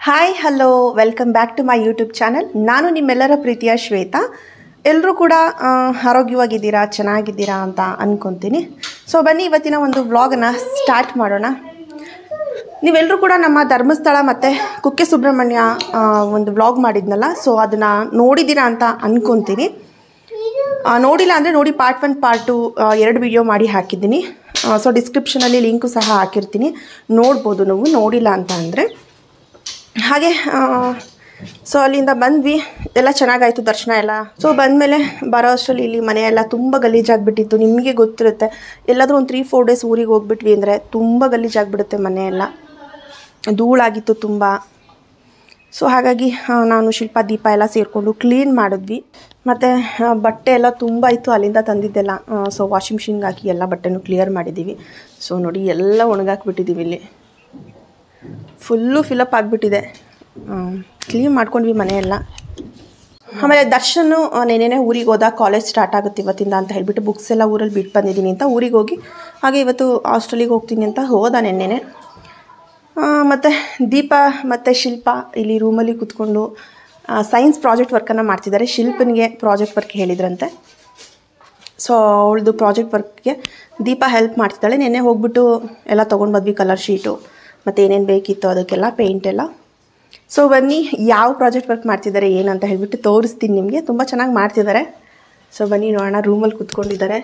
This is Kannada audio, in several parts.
hi hello welcome back to my YouTube channel ನಾನು ನಿಮ್ಮೆಲ್ಲರ ಪ್ರೀತಿಯ ಶ್ವೇತಾ ಎಲ್ಲರೂ ಕೂಡ ಆ, ಆರೋಗ್ಯವಾಗಿದ್ದೀರಾ ಚೆನ್ನಾಗಿದ್ದೀರಾ ಅಂತ ಅಂದ್ಕೊತೀನಿ ಸೊ ಬನ್ನಿ ಇವತ್ತಿನ ಒಂದು ವ್ಲಾಗನ್ನು ಸ್ಟಾರ್ಟ್ ಮಾಡೋಣ ನೀವೆಲ್ಲರೂ ಕೂಡ ನಮ್ಮ ಧರ್ಮಸ್ಥಳ ಮತ್ತು ಕುಕ್ಕೆ ಸುಬ್ರಹ್ಮಣ್ಯ ಆ, ಒಂದು ವ್ಲಾಗ್ ಮಾಡಿದ್ನಲ್ಲ ಸೊ ಅದನ್ನು ನೋಡಿದ್ದೀರಾ ಅಂತ ಅಂದ್ಕೊತೀನಿ ಆ, ನೋಡಿಲ್ಲ ಅಂದರೆ ನೋಡಿ ಪಾರ್ಟ್ ಒನ್ ಪಾರ್ಟ್ ಟು ಎರಡು ವಿಡಿಯೋ ಮಾಡಿ ಹಾಕಿದ್ದೀನಿ ಸೊ ಡಿಸ್ಕ್ರಿಪ್ಷನಲ್ಲಿ ಲಿಂಕು ಸಹ ಹಾಕಿರ್ತೀನಿ ನೋಡ್ಬೋದು ನೀವು ನೋಡಿಲ್ಲ ಅಂತ ಅಂದರೆ ಹಾಗೆ ಸೊ ಅಲ್ಲಿಂದ ಬಂದ್ವಿ ಎಲ್ಲ ಚೆನ್ನಾಗಾಯಿತು ದರ್ಶನ ಎಲ್ಲ ಸೊ ಬಂದಮೇಲೆ ಬರೋ ಅಷ್ಟರಲ್ಲಿ ಇಲ್ಲಿ ಮನೆಯೆಲ್ಲ ತುಂಬ ಗಲೀಜಾಗಿಬಿಟ್ಟಿತ್ತು ನಿಮಗೆ ಗೊತ್ತಿರುತ್ತೆ ಎಲ್ಲಾದರೂ ಒಂದು ತ್ರೀ ಫೋರ್ ಡೇಸ್ ಊರಿಗೆ ಹೋಗ್ಬಿಟ್ವಿ ಅಂದರೆ ತುಂಬ ಗಲೀಜಾಗಿಬಿಡುತ್ತೆ ಮನೆಯೆಲ್ಲ ಧೂಳಾಗಿತ್ತು ತುಂಬ ಸೊ ಹಾಗಾಗಿ ಆ, ನಾನು ಶಿಲ್ಪ ದೀಪ ಎಲ್ಲ ಸೇರಿಕೊಂಡು ಕ್ಲೀನ್ ಮಾಡಿದ್ವಿ ಮತ್ತು ಬಟ್ಟೆ ಎಲ್ಲ ತುಂಬ ಇತ್ತು ಅಲ್ಲಿಂದ ತಂದಿದ್ದೆಲ್ಲ ಸೊ ವಾಷಿಂಗ್ ಮಿಷಿನ್ಗೆ ಹಾಕಿ ಎಲ್ಲ ಬಟ್ಟೆನೂ ಕ್ಲಿಯರ್ ಮಾಡಿದ್ದೀವಿ ಸೊ ನೋಡಿ ಎಲ್ಲ ಒಣಗಾಕ್ಬಿಟ್ಟಿದ್ದೀವಿ ಇಲ್ಲಿ ಫುಲ್ಲು ಫಿಲಪ್ ಆಗಿಬಿಟ್ಟಿದೆ ಕ್ಲೀನ್ ಮಾಡ್ಕೊಂಡ್ವಿ ಮನೆಯೆಲ್ಲ ಆಮೇಲೆ ದರ್ಶನು ನೆನೆನೆ ಊರಿಗೆ ಹೋದ ಕಾಲೇಜ್ ಸ್ಟಾರ್ಟ್ ಆಗುತ್ತೆ ಇವತ್ತಿಂದ ಅಂತ ಹೇಳ್ಬಿಟ್ಟು ಬುಕ್ಸ್ ಎಲ್ಲ ಊರಲ್ಲಿ ಬಿಟ್ಟು ಬಂದಿದ್ದೀನಿ ಅಂತ ಊರಿಗೆ ಹೋಗಿ ಹಾಗೆ ಇವತ್ತು ಹಾಸ್ಟೆಲಿಗೆ ಹೋಗ್ತೀನಿ ಅಂತ ಹೋದ ನೆನ್ನೆನೆ ಮತ್ತು ದೀಪ ಮತ್ತು ಶಿಲ್ಪ ಇಲ್ಲಿ ರೂಮಲ್ಲಿ ಕೂತ್ಕೊಂಡು ಸೈನ್ಸ್ ಪ್ರಾಜೆಕ್ಟ್ ವರ್ಕನ್ನು ಮಾಡ್ತಿದ್ದಾರೆ ಶಿಲ್ಪನಿಗೆ ಪ್ರಾಜೆಕ್ಟ್ ವರ್ಕ್ ಹೇಳಿದ್ರಂತೆ ಸೊ ಅವಳದು ಪ್ರಾಜೆಕ್ಟ್ ವರ್ಕ್ಗೆ ದೀಪ ಹೆಲ್ಪ್ ಮಾಡ್ತಿದ್ದಾಳೆ ನೆನ್ನೆ ಹೋಗ್ಬಿಟ್ಟು ಎಲ್ಲ ತೊಗೊಂಡು ಬಂದ್ವಿ ಕಲರ್ ಶೀಟು ಮತ್ತು ಏನೇನು ಬೇಕಿತ್ತು ಅದಕ್ಕೆಲ್ಲ ಪೇಂಟ್ ಎಲ್ಲ ಸೊ ಬನ್ನಿ ಯಾವ ಪ್ರಾಜೆಕ್ಟ್ ವರ್ಕ್ ಮಾಡ್ತಿದ್ದಾರೆ ಏನಂತ ಹೇಳ್ಬಿಟ್ಟು ತೋರಿಸ್ತೀನಿ ನಿಮಗೆ ತುಂಬ ಚೆನ್ನಾಗಿ ಮಾಡ್ತಿದ್ದಾರೆ ಸೊ ಬನ್ನಿ ನೋಡೋಣ ರೂಮಲ್ಲಿ ಕೂತ್ಕೊಂಡಿದ್ದಾರೆ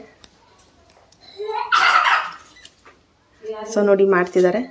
ಸೊ ನೋಡಿ ಮಾಡ್ತಿದ್ದಾರೆ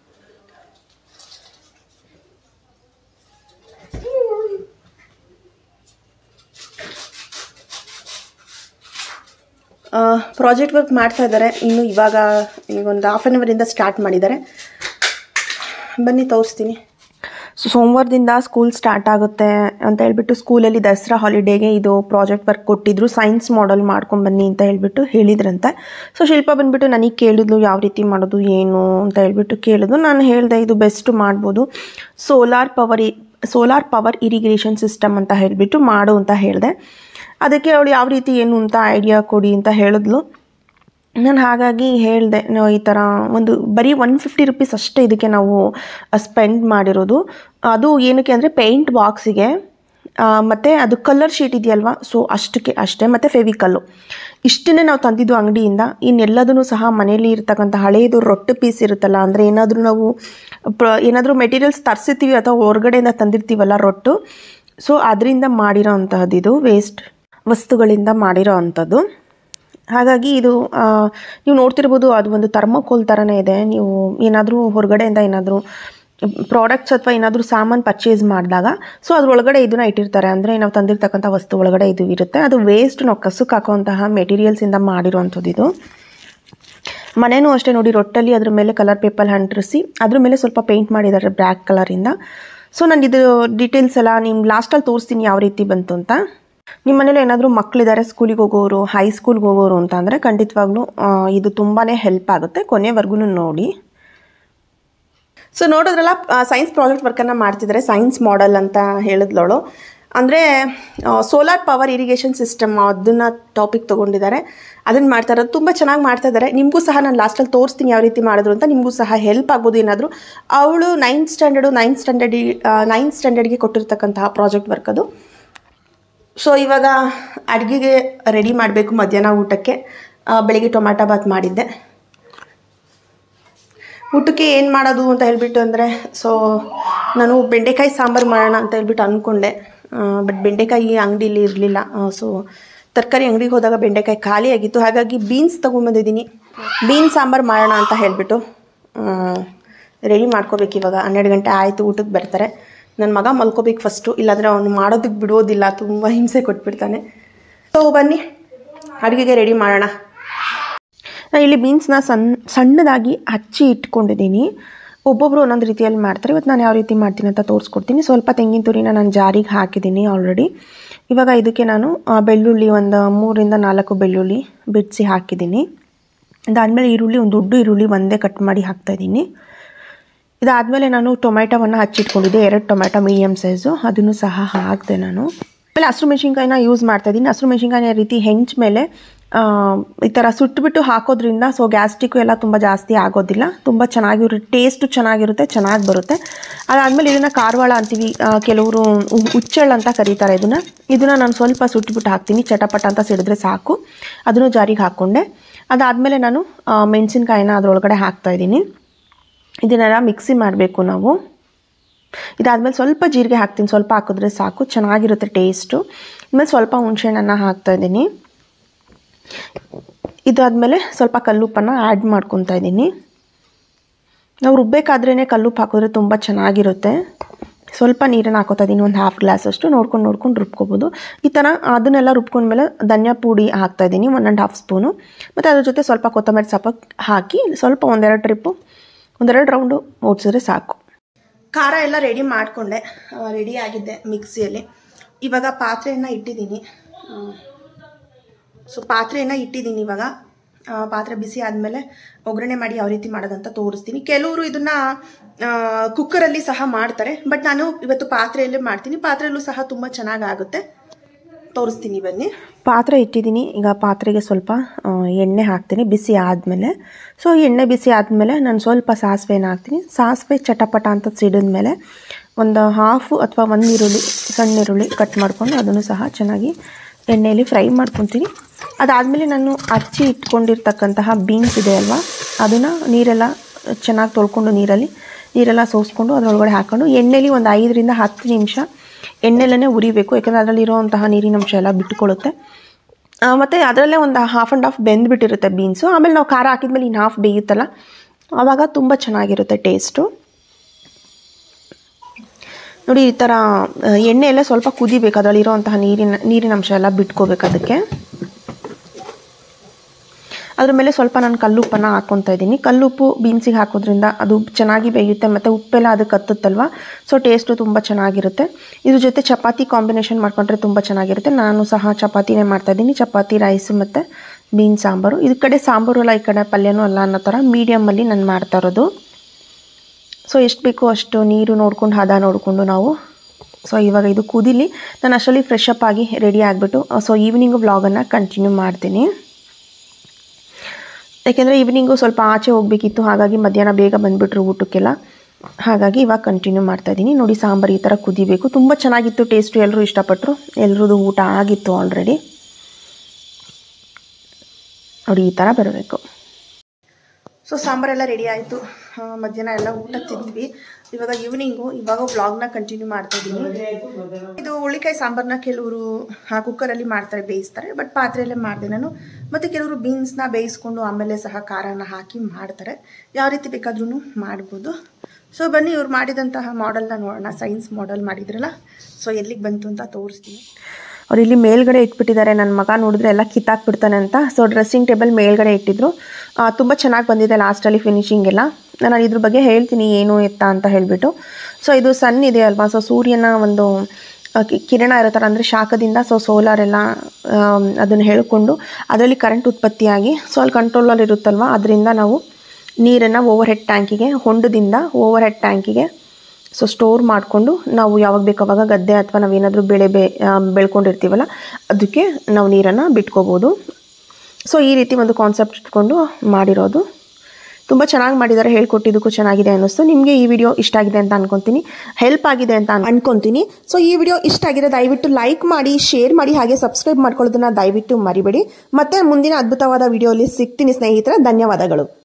ಪ್ರಾಜೆಕ್ಟ್ ವರ್ಕ್ ಮಾಡ್ತಾ ಇದ್ದಾರೆ ಇನ್ನು ಇವಾಗ ಈಗ ಒಂದು ಹಾಫ್ ಆನ್ ಅವರಿಂದ ಸ್ಟಾರ್ಟ್ ಮಾಡಿದ್ದಾರೆ ಬನ್ನಿ ತೋರಿಸ್ತೀನಿ ಸೊ ಸೋಮವಾರದಿಂದ ಸ್ಕೂಲ್ ಸ್ಟಾರ್ಟ್ ಆಗುತ್ತೆ ಅಂತ ಹೇಳ್ಬಿಟ್ಟು ಸ್ಕೂಲಲ್ಲಿ ದಸರಾ ಹಾಲಿಡೇಗೆ ಇದು ಪ್ರಾಜೆಕ್ಟ್ ವರ್ಕ್ ಕೊಟ್ಟಿದ್ರು ಸೈನ್ಸ್ ಮಾಡೆಲ್ ಮಾಡ್ಕೊಂಡು ಬನ್ನಿ ಅಂತ ಹೇಳ್ಬಿಟ್ಟು ಹೇಳಿದ್ರಂತೆ ಸೊ ಶಿಲ್ಪ ಬಂದ್ಬಿಟ್ಟು ನನಗೆ ಕೇಳಿದ್ಲು ಯಾವ ರೀತಿ ಮಾಡೋದು ಏನು ಅಂತ ಹೇಳ್ಬಿಟ್ಟು ಕೇಳಿದ್ಲು ನಾನು ಹೇಳಿದೆ ಇದು ಬೆಸ್ಟ್ ಮಾಡ್ಬೋದು solar power solar power irrigation system ಅಂತ ಹೇಳಿಬಿಟ್ಟು ಮಾಡು ಅಂತ ಹೇಳಿದೆ ಅದಕ್ಕೆ ಅವಳು ಯಾವ ರೀತಿ ಏನು ಅಂತ ಐಡಿಯಾ ಕೊಡಿ ಅಂತ ಹೇಳಿದ್ಲು ನಾನು ಹಾಗಾಗಿ ಹೇಳಿದೆ ನಾವು ಈ ಥರ ಒಂದು ಬರೀ ಒನ್ ಫಿಫ್ಟಿ ರುಪೀಸ್ ಅಷ್ಟೇ ಇದಕ್ಕೆ ನಾವು ಸ್ಪೆಂಡ್ ಮಾಡಿರೋದು ಅದು ಏನಕ್ಕೆ ಅಂದರೆ ಪೇಂಟ್ ಬಾಕ್ಸಿಗೆ ಮತ್ತು ಅದು ಕಲರ್ ಶೀಟ್ ಇದೆಯಲ್ವಾ ಸೊ ಅಷ್ಟಕ್ಕೆ ಅಷ್ಟೇ ಮತ್ತು ಫೆವಿಕಲ್ಲು ಇಷ್ಟನ್ನೇ ನಾವು ತಂದಿದ್ದು ಅಂಗಡಿಯಿಂದ ಇನ್ನೆಲ್ಲದೂ ಸಹ ಮನೆಯಲ್ಲಿ ಇರ್ತಕ್ಕಂಥ ಹಳೆಯದು ರೊಟ್ಟು ಪೀಸ್ ಇರುತ್ತಲ್ಲ ಅಂದರೆ ಏನಾದರೂ ನಾವು ಪ್ರ ಏನಾದರೂ ಮೆಟೀರಿಯಲ್ಸ್ ತರಿಸಿರ್ತೀವಿ ಅಥವಾ ಹೊರಗಡೆಯಿಂದ ತಂದಿರ್ತೀವಲ್ಲ ರೊಟ್ಟು ಸೊ ಅದರಿಂದ ಮಾಡಿರೋ ಅಂತಹದ್ದು ಇದು ವೇಸ್ಟ್ ವಸ್ತುಗಳಿಂದ ಮಾಡಿರೋ ಅಂಥದ್ದು ಹಾಗಾಗಿ ಇದು ಆ, ನೀವು ನೋಡ್ತಿರ್ಬೋದು ಅದು ಒಂದು ಥರ್ಮೋಕೋಲ್ ಥರನೇ ಇದೆ ನೀವು ಏನಾದರೂ ಹೊರಗಡೆಯಿಂದ ಏನಾದರೂ ಪ್ರಾಡಕ್ಟ್ಸ್ ಅಥವಾ ಏನಾದರೂ ಸಾಮಾನು ಪರ್ಚೇಸ್ ಮಾಡಿದಾಗ ಸೊ ಅದ್ರೊಳಗಡೆ ಇದನ್ನ ಇಟ್ಟಿರ್ತಾರೆ ಅಂದರೆ ನಾವು ತಂದಿರ್ತಕ್ಕಂಥ ವಸ್ತು ಒಳಗಡೆ ಇದು ಇರುತ್ತೆ ಅದು ವೇಸ್ಟ್ ನಾವು ಕಸಕ್ಕೆ ಹಾಕುವಂತಹ ಮೆಟೀರಿಯಲ್ಸಿಂದ ಮಾಡಿರೋವಂಥದ್ದು ಇದು ಮನೆಯೂ ಅಷ್ಟೇ ನೋಡಿ ರೊಟ್ಟಲ್ಲಿ ಅದ್ರ ಮೇಲೆ ಕಲರ್ ಪೇಪರ್ ಅಂಟಿಸಿ ಅದ್ರ ಮೇಲೆ ಸ್ವಲ್ಪ ಪೇಂಟ್ ಮಾಡಿದ್ದಾರೆ ಬ್ಲ್ಯಾಕ್ ಕಲರಿಂದ ಸೊ ನಾನು ಇದು ಡೀಟೇಲ್ಸ್ ಎಲ್ಲ ನಿಮ್ಮ ಲಾಸ್ಟಲ್ಲಿ ತೋರಿಸ್ತೀನಿ ಯಾವ ರೀತಿ ಬಂತು ಅಂತ ನಿಮ್ಮ ಮನೇಲಿ ಏನಾದರೂ ಮಕ್ಕಳಿದ್ದಾರೆ ಸ್ಕೂಲಿಗೆ ಹೋಗೋರು ಹೈ ಸ್ಕೂಲ್ಗೆ ಹೋಗೋರು ಅಂತ ಅಂದರೆ ಖಂಡಿತವಾಗ್ಲೂ ಆ, ಇದು ತುಂಬಾ ಹೆಲ್ಪ್ ಆಗುತ್ತೆ ಕೊನೆವರೆಗೂ ನೋಡಿ ಸೊ ನೋಡಿದ್ರಲ್ಲ ಸೈನ್ಸ್ ಪ್ರಾಜೆಕ್ಟ್ ವರ್ಕನ್ನು ಮಾಡ್ತಿದ್ದಾರೆ ಸೈನ್ಸ್ ಮಾಡೆಲ್ ಅಂತ ಹೇಳಿದ್ಲವಳು ಅಂದರೆ ಸೋಲಾರ್ ಪವರ್ ಇರಿಗೇಷನ್ ಸಿಸ್ಟಮ್ ಅದನ್ನು ಟಾಪಿಕ್ ತೊಗೊಂಡಿದ್ದಾರೆ ಅದನ್ನು ಮಾಡ್ತಾ ಇರೋದು ತುಂಬ ಚೆನ್ನಾಗಿ ಮಾಡ್ತಾ ಇದ್ದಾರೆ ನಿಮಗೂ ಸಹ ನಾನು ಲಾಸ್ಟಲ್ಲಿ ತೋರಿಸ್ತೀನಿ ಯಾವ ರೀತಿ ಮಾಡಿದ್ರು ಅಂತ ನಿಮಗೂ ಸಹ ಹೆಲ್ಪ್ ಆಗ್ಬೋದು ಏನಾದರೂ ಅವಳು ನೈನ್ತ್ ಸ್ಟ್ಯಾಂಡರ್ಡು ನೈನ್ತ್ ಸ್ಟ್ಯಾಂಡರ್ಡಿ ನೈನ್ತ್ ಸ್ಟ್ಯಾಂಡರ್ಡ್ಗೆ ಕೊಟ್ಟಿರ್ತಕ್ಕಂತಹ ಪ್ರಾಜೆಕ್ಟ್ ವರ್ಕ್ ಅದು ಸೊ ಇವಾಗ ಅಡುಗೆಗೆ ರೆಡಿ ಮಾಡಬೇಕು ಮಧ್ಯಾಹ್ನ ಊಟಕ್ಕೆ ಆ, ಬೆಳಿಗ್ಗೆ ಟೊಮ್ಯಾಟೊ ಬಾತ್ ಮಾಡಿದ್ದೆ ಊಟಕ್ಕೆ ಏನು ಮಾಡೋದು ಅಂತ ಹೇಳ್ಬಿಟ್ಟು ಅಂದರೆ ಸೊ ನಾನು ಬೆಂಡೆಕಾಯಿ ಸಾಂಬಾರು ಮಾಡೋಣ ಅಂತ ಹೇಳ್ಬಿಟ್ಟು ಅಂದ್ಕೊಂಡೆ ಬಟ್ ಬೆಂಡೆಕಾಯಿ ಅಂಗಡಿಲಿ ಇರಲಿಲ್ಲ ಸೊ ತರಕಾರಿ ಅಂಗಡಿಗೆ ಹೋದಾಗ ಬೆಂಡೆಕಾಯಿ ಖಾಲಿ ಆಗಿತ್ತು ಹಾಗಾಗಿ ಬೀನ್ಸ್ ತೊಗೊಂಬಂದಿದ್ದೀನಿ ಬೀನ್ಸ್ ಸಾಂಬಾರು ಮಾಡೋಣ ಅಂತ ಹೇಳಿಬಿಟ್ಟು ರೆಡಿ ಮಾಡ್ಕೋಬೇಕು ಇವಾಗ ಹನ್ನೆರಡು ಗಂಟೆ ಆಯಿತು ಊಟಕ್ಕೆ ಬರ್ತಾರೆ ನನ್ನ ಮಗ ಮಲ್ಕೋಬೇಕು ಫಸ್ಟು ಇಲ್ಲಾಂದರೆ ಅವನು ಮಾಡೋದಕ್ಕೆ ಬಿಡೋದಿಲ್ಲ ತುಂಬ ಹಿಂಸೆ ಕೊಟ್ಬಿಡ್ತಾನೆ ಸೊ ಬನ್ನಿ ಅಡುಗೆಗೆ ರೆಡಿ ಮಾಡೋಣ ನಾನು ಇಲ್ಲಿ ಬೀನ್ಸ್ನ ಸಣ್ಣ ಸಣ್ಣದಾಗಿ ಹಚ್ಚಿ ಇಟ್ಕೊಂಡಿದ್ದೀನಿ ಒಬ್ಬೊಬ್ಬರು ಒಂದೊಂದು ರೀತಿಯಲ್ಲಿ ಮಾಡ್ತಾರೆ ಇವತ್ತು ನಾನು ಯಾವ ರೀತಿ ಮಾಡ್ತೀನಿ ಅಂತ ತೋರಿಸ್ಕೊಡ್ತೀನಿ ಸ್ವಲ್ಪ ತೆಂಗಿನ ತುರಿನ ನಾನು ಜಾರಿಗೆ ಹಾಕಿದ್ದೀನಿ ಆಲ್ರೆಡಿ ಇವಾಗ ಇದಕ್ಕೆ ನಾನು ಆ, ಬೆಳ್ಳುಳ್ಳಿ ಒಂದು ಮೂರಿಂದ ನಾಲ್ಕು ಬೆಳ್ಳುಳ್ಳಿ ಬಿಡಿಸಿ ಹಾಕಿದ್ದೀನಿ ಅದಾದಮೇಲೆ ಈರುಳ್ಳಿ ಒಂದು ದೊಡ್ಡ ಈರುಳ್ಳಿ ಒಂದೇ ಕಟ್ ಮಾಡಿ ಹಾಕ್ತಾಯಿದ್ದೀನಿ ಇದಾದಮೇಲೆ ನಾನು ಟೊಮೆಟೊವನ್ನು ಹಚ್ಚಿಟ್ಕೊಂಡಿದ್ದೆ ಎರಡು ಟೊಮೆಟೊ ಮೀಡಿಯಮ್ ಸೈಜು ಅದನ್ನು ಸಹ ಹಾಕಿದೆ ನಾನು ಆಮೇಲೆ ಹಸಿರು ಮೆಣಸಿನ್ಕಾಯಿನ ಯೂಸ್ ಮಾಡ್ತಾ ಇದ್ದೀನಿ ಹಸಿರು ಮೆಣಸಿನ್ಕಾಯಿನ ಈ ರೀತಿ ಹೆಂಚ್ ಮೇಲೆ ಈ ಥರ ಸುಟ್ಬಿಟ್ಟು ಹಾಕೋದ್ರಿಂದ ಸೊ ಗ್ಯಾಸ್ಟ್ರಿಕ್ಕು ಎಲ್ಲ ತುಂಬ ಜಾಸ್ತಿ ಆಗೋದಿಲ್ಲ ತುಂಬ ಚೆನ್ನಾಗಿರುತ್ತೆ ಟೇಸ್ಟು ಚೆನ್ನಾಗಿರುತ್ತೆ ಚೆನ್ನಾಗಿ ಬರುತ್ತೆ ಅದಾದಮೇಲೆ ಇದನ್ನು ಕಾರವಾಳ ಅಂತೀವಿ ಆ, ಕೆಲವರು ಉ- ಹುಚ್ಚೆಳ್ಳು ಅಂತ ಕರೀತಾರೆ ಇದನ್ನು ಇದನ್ನು ನಾನು ಸ್ವಲ್ಪ ಸುಟ್ಬಿಟ್ಟು ಹಾಕ್ತೀನಿ ಚಟಪಟ ಅಂತ ಸಿಡಿದ್ರೆ ಸಾಕು ಅದನ್ನು ಜಾರಿಗೆ ಹಾಕ್ಕೊಂಡೆ ಅದಾದಮೇಲೆ ನಾನು ಆ, ಮೆಣಸಿನ್ಕಾಯಿನ ಅದರೊಳಗಡೆ ಹಾಕ್ತಾ ಇದ್ದೀನಿ ಇದನ್ನೆಲ್ಲ ಮಿಕ್ಸಿ ಮಾಡಬೇಕು ನಾವು ಇದಾದಮೇಲೆ ಸ್ವಲ್ಪ ಜೀರಿಗೆ ಹಾಕ್ತೀನಿ ಸ್ವಲ್ಪ ಹಾಕಿದ್ರೆ ಸಾಕು ಚೆನ್ನಾಗಿರುತ್ತೆ ಟೇಸ್ಟು ಆಮೇಲೆ ಸ್ವಲ್ಪ ಹುಣಸೆಹಣ್ಣನ್ನು ಹಾಕ್ತಾ ಇದ್ದೀನಿ ಇದಾದಮೇಲೆ ಸ್ವಲ್ಪ ಕಲ್ಲುಪ್ಪನ್ನು ಆ್ಯಡ್ ಮಾಡ್ಕೊತಾ ಇದ್ದೀನಿ ನಾವು ರುಬ್ಬೇಕಾದ್ರೇ ಕಲ್ಲುಪ್ಪು ಹಾಕಿದ್ರೆ ತುಂಬ ಚೆನ್ನಾಗಿರುತ್ತೆ ಸ್ವಲ್ಪ ನೀರನ್ನು ಹಾಕೋತಾ ಇದ್ದೀನಿ ಒಂದು ಹಾಫ್ ಗ್ಲಾಸಷ್ಟು ನೋಡ್ಕೊಂಡು ನೋಡ್ಕೊಂಡು ರುಬ್ಕೋಬೋದು ಈ ಥರ ಅದನ್ನೆಲ್ಲ ರುಬ್ಕೊಂಡ್ಮೇಲೆ ಧನಿಯಾ ಪುಡಿ ಹಾಕ್ತಾ ಇದ್ದೀನಿ ಒನ್ ಆ್ಯಂಡ್ ಹಾಫ್ ಸ್ಪೂನು ಮತ್ತು ಅದ್ರ ಜೊತೆ ಸ್ವಲ್ಪ ಕೊತ್ತಂಬರಿ ಸೊಪ್ಪು ಹಾಕಿ ಸ್ವಲ್ಪ ಒಂದೆರಡು ಟ್ರಿಪ್ಪು ಒಂದೆರಡು ರೌಂಡು ಓಡಿಸಿದ್ರೆ ಸಾಕು ಖಾರ ಎಲ್ಲ ರೆಡಿ ಮಾಡಿಕೊಂಡೆ ರೆಡಿ ಆಗಿದ್ದೆ ಮಿಕ್ಸಿಯಲ್ಲಿ ಇವಾಗ ಪಾತ್ರೆಯನ್ನು ಇಟ್ಟಿದ್ದೀನಿ ಸೊ ಪಾತ್ರೆಯನ್ನು ಇಟ್ಟಿದ್ದೀನಿ ಇವಾಗ ಆ, ಪಾತ್ರೆ ಬಿಸಿ ಆದಮೇಲೆ ಒಗ್ಗರಣೆ ಮಾಡಿ ಯಾವ ರೀತಿ ಮಾಡೋದಂತ ತೋರಿಸ್ತೀನಿ ಕೆಲವರು ಇದನ್ನ ಕುಕ್ಕರಲ್ಲಿ ಸಹ ಮಾಡ್ತಾರೆ ಬಟ್ ನಾನು ಇವತ್ತು ಪಾತ್ರೆಯಲ್ಲೇ ಮಾಡ್ತೀನಿ ಪಾತ್ರೆಯಲ್ಲೂ ಸಹ ತುಂಬ ಚೆನ್ನಾಗಾಗುತ್ತೆ ತೋರಿಸ್ತೀನಿ ಬನ್ನಿ ಪಾತ್ರೆ ಇಟ್ಟಿದ್ದೀನಿ ಈಗ ಪಾತ್ರೆಗೆ ಸ್ವಲ್ಪ ಆ, ಎಣ್ಣೆ ಹಾಕ್ತೀನಿ ಬಿಸಿ ಆದಮೇಲೆ ಸೊ ಎಣ್ಣೆ ಬಿಸಿ ಆದಮೇಲೆ ನಾನು ಸ್ವಲ್ಪ ಸಾಸಿವೆನ ಹಾಕ್ತೀನಿ ಸಾಸಿವೆ ಚಟಪಟ ಅಂತ ಸಿಡಿದ್ಮೇಲೆ ಒಂದು ಹಾಫು ಅಥವಾ ಒಂದು ಈರುಳ್ಳಿ ಸಣ್ಣ ಈರುಳ್ಳಿ ಕಟ್ ಮಾಡ್ಕೊಂಡು ಅದನ್ನು ಸಹ ಚೆನ್ನಾಗಿ ಎಣ್ಣೆಯಲ್ಲಿ ಫ್ರೈ ಮಾಡ್ಕೊತೀನಿ ಅದಾದಮೇಲೆ ನಾನು ಹಚ್ಚಿ ಇಟ್ಕೊಂಡಿರ್ತಕ್ಕಂತಹ ಬೀನ್ಸ್ ಇದೆ ಅಲ್ವಾ ಅದನ್ನು ನೀರೆಲ್ಲ ಚೆನ್ನಾಗಿ ತೊಳ್ಕೊಂಡು ನೀರಲ್ಲಿ ನೀರೆಲ್ಲ ಸೋಸ್ಕೊಂಡು ಅದರೊಳಗಡೆ ಹಾಕ್ಕೊಂಡು ಎಣ್ಣೆಲಿ ಒಂದು ಐದರಿಂದ ಹತ್ತು ನಿಮಿಷ ಎಣ್ಣೆಲೇ ಉರಿಬೇಕು ಯಾಕಂದರೆ ಅದರಲ್ಲಿರುವಂತಹ ನೀರಿನಂಶ ಎಲ್ಲ ಬಿಟ್ಟುಕೊಳ್ಳುತ್ತೆ ಆ, ಮತ್ತೆ ಅದರಲ್ಲೇ ಒಂದು ಹಾಫ್ ಆ್ಯಂಡ್ ಹಾಫ್ ಬೆಂದ್ಬಿಟ್ಟಿರುತ್ತೆ ಬೀನ್ಸು ಆಮೇಲೆ ನಾವು ಖಾರ ಹಾಕಿದ್ಮೇಲೆ ಇನ್ನು ಹಾಫ್ ಬೇಯುತ್ತಲ್ಲ ಆವಾಗ ತುಂಬ ಚೆನ್ನಾಗಿರುತ್ತೆ ಟೇಸ್ಟು ನೋಡಿ ಈ ಥರ ಆ, ಎಣ್ಣೆ ಎಲ್ಲ ಸ್ವಲ್ಪ ಕುದಿಬೇಕು ಅದರಲ್ಲಿರುವಂತಹ ನೀರಿನ ನೀರಿನ ಅಂಶ ಎಲ್ಲ ಬಿಟ್ಕೋಬೇಕು ಅದಕ್ಕೆ ಅದ್ರ ಮೇಲೆ ಸ್ವಲ್ಪ ನಾನು ಕಲ್ಲುಪ್ಪನ್ನು ಹಾಕ್ಕೊತಾ ಇದ್ದೀನಿ ಕಲ್ಲುಪ್ಪು ಬೀನ್ಸಿಗೆ ಹಾಕೋದ್ರಿಂದ ಅದು ಚೆನ್ನಾಗಿ ಬೇಯುತ್ತೆ ಮತ್ತು ಉಪ್ಪೆಲ್ಲ ಅದಕ್ಕೆ ಹತ್ತುತ್ತಲ್ವ ಸೊ ಟೇಸ್ಟು ತುಂಬ ಚೆನ್ನಾಗಿರುತ್ತೆ ಇದ್ರ ಜೊತೆ ಚಪಾತಿ ಕಾಂಬಿನೇಷನ್ ಮಾಡ್ಕೊಂಡ್ರೆ ತುಂಬ ಚೆನ್ನಾಗಿರುತ್ತೆ ನಾನು ಸಹ ಚಪಾತಿನೇ ಮಾಡ್ತಾಯಿದ್ದೀನಿ ಚಪಾತಿ ರೈಸ್ ಮತ್ತು ಬೀನ್ ಸಾಂಬಾರು ಈ ಕಡೆ ಸಾಂಬಾರು ಅಲ್ಲ ಈ ಕಡೆ ಪಲ್ಯನೂ ಅಲ್ಲ ಅನ್ನೋ ಥರ ಮೀಡಿಯಮಲ್ಲಿ ನಾನು ಮಾಡ್ತಾ ಇರೋದು ಸೊ ಎಷ್ಟು ಬೇಕೋ ಅಷ್ಟು ನೀರು ನೋಡ್ಕೊಂಡು ಹದ ನೋಡಿಕೊಂಡು ನಾವು ಸೊ ಇವಾಗ ಇದು ಕುದಿಲಿ ನಾನು ಅಷ್ಟರಲ್ಲಿ ಫ್ರೆಶ್ ಅಪ್ ಆಗಿ ರೆಡಿ ಆಗಿಬಿಟ್ಟು ಸೊ ಈವ್ನಿಂಗು ವ್ಲಾಗನ್ನು ಕಂಟಿನ್ಯೂ ಮಾಡ್ತೀನಿ ಯಾಕೆಂದರೆ ಈವ್ನಿಂಗು ಸ್ವಲ್ಪ ಆಚೆ ಹೋಗಬೇಕಿತ್ತು ಹಾಗಾಗಿ ಮಧ್ಯಾಹ್ನ ಬೇಗ ಬಂದುಬಿಟ್ರು ಊಟಕ್ಕೆಲ್ಲ ಹಾಗಾಗಿ ಇವಾಗ ಕಂಟಿನ್ಯೂ ಮಾಡ್ತಾ ಇದ್ದೀನಿ ನೋಡಿ ಸಾಂಬಾರು ಈ ಥರ ಕುದಿಬೇಕು ತುಂಬ ಚೆನ್ನಾಗಿತ್ತು ಟೇಸ್ಟು ಎಲ್ಲರೂ ಇಷ್ಟಪಟ್ಟರು ಎಲ್ರದ್ದು ಊಟ ಆಗಿತ್ತು ಆಲ್ರೆಡಿ ನೋಡಿ ಈ ಥರ ಬರಬೇಕು ಸೊ ಸಾಂಬಾರೆಲ್ಲ ರೆಡಿ ಆಯಿತು ಮಧ್ಯಾಹ್ನ ಎಲ್ಲ ಊಟ ತಿಂದ್ವಿ ಇವಾಗ ಈವ್ನಿಂಗು ಇವಾಗ ವ್ಲಾಗ್ನ ಕಂಟಿನ್ಯೂ ಮಾಡ್ತಾ ಇದ್ದೀನಿ ಇದು ಹುಳಿಕಾಯಿ ಸಾಂಬಾರನ್ನ ಕೆಲವರು ಕುಕ್ಕರಲ್ಲಿ ಮಾಡ್ತಾರೆ ಬೇಯಿಸ್ತಾರೆ ಬಟ್ ಪಾತ್ರೆಯಲ್ಲೇ ಮಾಡಿದೆ ನಾನು ಮತ್ತು ಕೆಲವರು ಬೀನ್ಸ್ನ ಬೇಯಿಸ್ಕೊಂಡು ಆಮೇಲೆ ಸಹ ಖಾರನ ಹಾಕಿ ಮಾಡ್ತಾರೆ ಯಾವ ರೀತಿ ಬೇಕಾದ್ರೂ ಮಾಡ್ಬೋದು ಸೊ ಬನ್ನಿ ಇವ್ರು ಮಾಡಿದಂತಹ ಮಾಡೆಲ್ನ ನೋಡೋಣ ಸೈನ್ಸ್ ಮಾಡೆಲ್ ಮಾಡಿದ್ರಲ್ಲ ಸೊ ಎಲ್ಲಿಗೆ ಬಂತು ಅಂತ ತೋರಿಸ್ತೀನಿ ಅವ್ರು ಇಲ್ಲಿ ಮೇಲ್ಗಡೆ ಇಟ್ಬಿಟ್ಟಿದ್ದಾರೆ ನನ್ನ ಮಗ ನೋಡಿದ್ರೆ ಎಲ್ಲ ಕಿತ್ತಾಕ್ಬಿಡ್ತಾನೆ ಅಂತ ಸೊ ಡ್ರೆಸ್ಸಿಂಗ್ ಟೇಬಲ್ ಮೇಲ್ಗಡೆ ಇಟ್ಟಿದ್ರು ತುಂಬ ಚೆನ್ನಾಗಿ ಬಂದಿದೆ ಲಾಸ್ಟಲ್ಲಿ ಫಿನಿಶಿಂಗ್ ಎಲ್ಲ ನಾನು ಇದ್ರ ಬಗ್ಗೆ ಹೇಳ್ತೀನಿ ಏನು ಎತ್ತ ಅಂತ ಹೇಳಿಬಿಟ್ಟು ಸೊ ಇದು ಸನ್ ಇದೆ ಅಲ್ವಾ ಸೊ ಸೂರ್ಯನ ಒಂದು ಆ, ಕಿ- ಕಿರಣ ಇರೋ ಥರ ಅಂದರೆ ಶಾಖದಿಂದ ಸೊ ಸೋಲಾರ್ ಎಲ್ಲ ಅದನ್ನು ಹೇಳ್ಕೊಂಡು ಅದರಲ್ಲಿ ಕರೆಂಟ್ ಉತ್ಪತ್ತಿಯಾಗಿ ಸೊ ಅಲ್ಲಿ ಕಂಟ್ರೋಲಲ್ಲಿ ಇರುತ್ತಲ್ವ ಅದರಿಂದ ನಾವು ನೀರನ್ನು ಓವರ್ ಹೆಡ್ ಟ್ಯಾಂಕಿಗೆ ಹೊಂಡದಿಂದ ಓವರ್ ಹೆಡ್ ಟ್ಯಾಂಕಿಗೆ ಸೊ ಸ್ಟೋರ್ ಮಾಡಿಕೊಂಡು ನಾವು ಯಾವಾಗ ಬೇಕು ಅವಾಗ ಗದ್ದೆ ಅಥವಾ ನಾವೇನಾದರೂ ಬೆಳೆ ಬೆ ಆ, ಬೆಳ್ಕೊಂಡಿರ್ತೀವಲ್ಲ ಅದಕ್ಕೆ ನಾವು ನೀರನ್ನು ಬಿಟ್ಕೋಬೋದು ಸೊ ಈ ರೀತಿ ಒಂದು ಕಾನ್ಸೆಪ್ಟ್ ಇಟ್ಕೊಂಡು ಮಾಡಿರೋದು ತುಂಬ ಚೆನ್ನಾಗಿ ಮಾಡಿದ್ದಾರೆ ಹೇಳ್ಕೊಟ್ಟಿದ್ದಕ್ಕೂ ಚೆನ್ನಾಗಿದೆ ಅನ್ನಿಸ್ತು ನಿಮಗೆ ಈ ವಿಡಿಯೋ ಇಷ್ಟ ಆಗಿದೆ ಅಂತ ಅನ್ಕೊತೀನಿ ಹೆಲ್ಪ್ ಆಗಿದೆ ಅಂತ ಅನ್- ಅನ್ಕೊಂತೀನಿ ಸೊ ಈ ವಿಡಿಯೋ ಇಷ್ಟ ಆಗಿದೆ ದಯವಿಟ್ಟು ಲೈಕ್ ಮಾಡಿ ಶೇರ್ ಮಾಡಿ ಹಾಗೆ ಸಬ್ಸ್ಕ್ರೈಬ್ ಮಾಡ್ಕೊಳ್ಳೋದನ್ನ ದಯವಿಟ್ಟು ಮರಿಬೇಡಿ ಮತ್ತೆ ಮುಂದಿನ ಅದ್ಭುತವಾದ ವಿಡಿಯೋಲಿ ಸಿಗ್ತೀನಿ ಸ್ನೇಹಿತರೆ ಧನ್ಯವಾದಗಳು